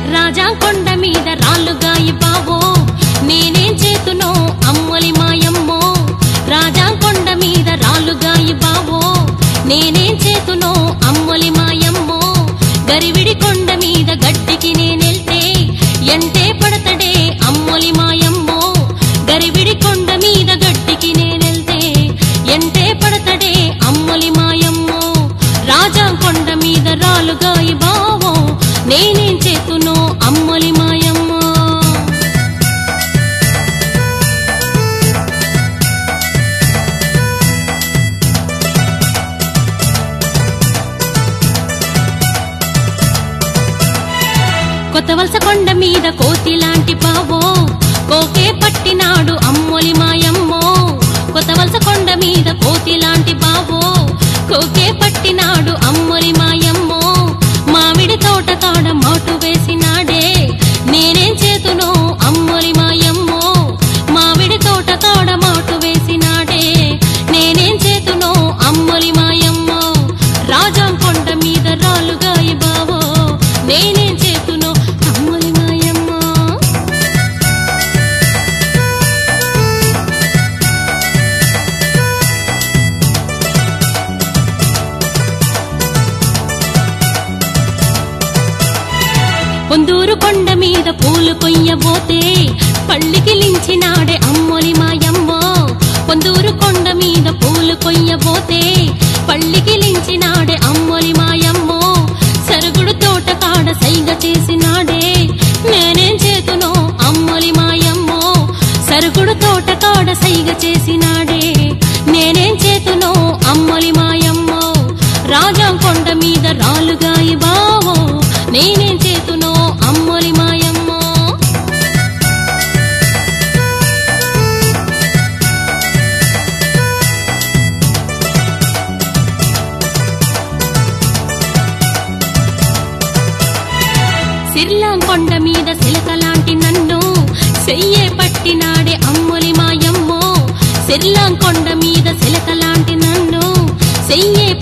రాజా కొండ మీద రాళ్ళుగాయి బావో నేనేం చేతునో అమ్మలి మాయమ్మో రాజా కొండ మీద రాళ్ళుగాయి బావో నేనేం చేతునో అమ్మలి మాయమ్మో గరివిడి కొండ మీద గడ్డికి నేనెళ్తే ఎంటే పడతడే అమ్మలి మాయమ్మో గరివిడి కొండ మీద గడ్డికి నేనెళ్తే ఎంటే పడతడే అమ్మలి మాయమ్మో రాజా కొండ మీద రాలుగాయి బావో నేనేం చేతునో అమ్మలి మాయమ్మో కొత్త వలస కొండ మీద కోతి లాంటి బావో కోకే పట్టినాడు అమ్మొలి మాయమ్మో కొత్త వలస కొండ మీద కోతి లాంటి బావో కోకే పట్టినాడు అమ్మొలి మాయమ్మో మామిడి తోట కాడ మాటు వేసినాడే నేనేం చేతునో అమ్మొలి మాయమ్మో మామిడి తోట కాడ మాటు వేసినాడే నేనేం చేతునో అమ్మొలి మాయమ్మో రాజాం కొండ మీద రాలుగాయి బావో నేనేం చేతునో అమ్మొలి మాయమ్మో పొందూరు కొండ మీద పూలు కొయ్యబోతే పళ్ళికి లించినాడే అమ్మొలి మాయమ్మో పొందూరు కొండ మీద పూలు కొయ్యబోతే పళ్ళికి లించినాడే అమ్మొలి మాయమ్మో సరుగుడు తోట కాడ సైగ చేసినాడే నేనేం చేతునో అమ్మొలి మాయమ్మో సరుగుడు తోట కాడ సైగ చేసినాడే నేనేం చేతునో అమ్మొలి మాయమ్మో రాజా కొండ మీద రాలుగాయి బావో నేనేం చేతునో అమ్మొలి మాయమ్మో సిర్లాం కొండ మీద సిలక లాంటి నన్ను చెయ్యే పట్టినాడే అమ్మొలి మాయమ్మో సిర్లాం కొండ మీద సిలక లాంటి నన్ను చెయ్యే